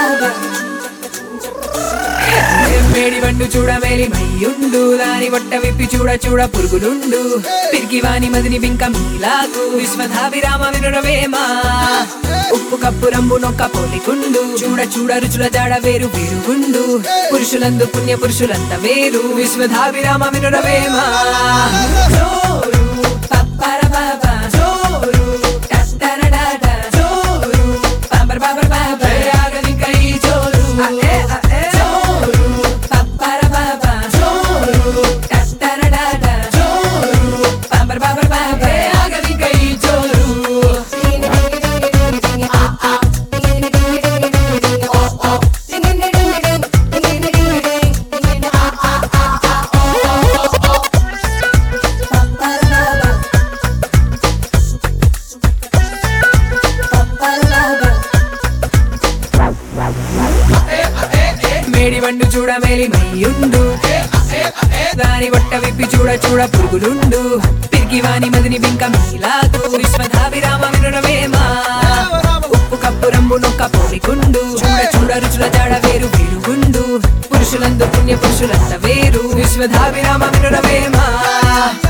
మేడి వండు చూడ మేలి మయ్యుండు దాని వట్ట విప్పి చూడ చూడ పురుగులుండు పిరికి వాని మదిని బింక మీలాగు విశ్వధాభిరామ వినురవేమా ఉప్పు కప్పు రంబు నొక్క పోలికుండు చూడ చూడ రుచుల జాడ వేరు వేరుగుండు పురుషులందు పుణ్య పురుషులంత వేరు విశ్వధాభిరామ వినురవేమా జోరు పప్పర పాప జోరు టట్టరడాట జోరు పాపర పాపర పాప ఆగదిక ఈ జోరు జోరు పప్పర పాప జోరు టట్టరడాట జోరు పాపర పాపర పాప ఆగదిక ఈ జోరు మేడి వండు చూడ మేలి మయ్యుండు దాని వట్ట విప్పి చూడ చూడ పురుగులుండు పిరికి వాని మదిని బింక మీలాగు విశ్వధాభిరామ వినురవేమా ఉప్పు కప్పు రంబు నొక్క పోలికుండు చూడ చూడ రుచుల జాడ వేరు వేరుగుండు పురుషులందు పుణ్య పురుషులంత వేరు విశ్వధాభిరామ వినురవేమా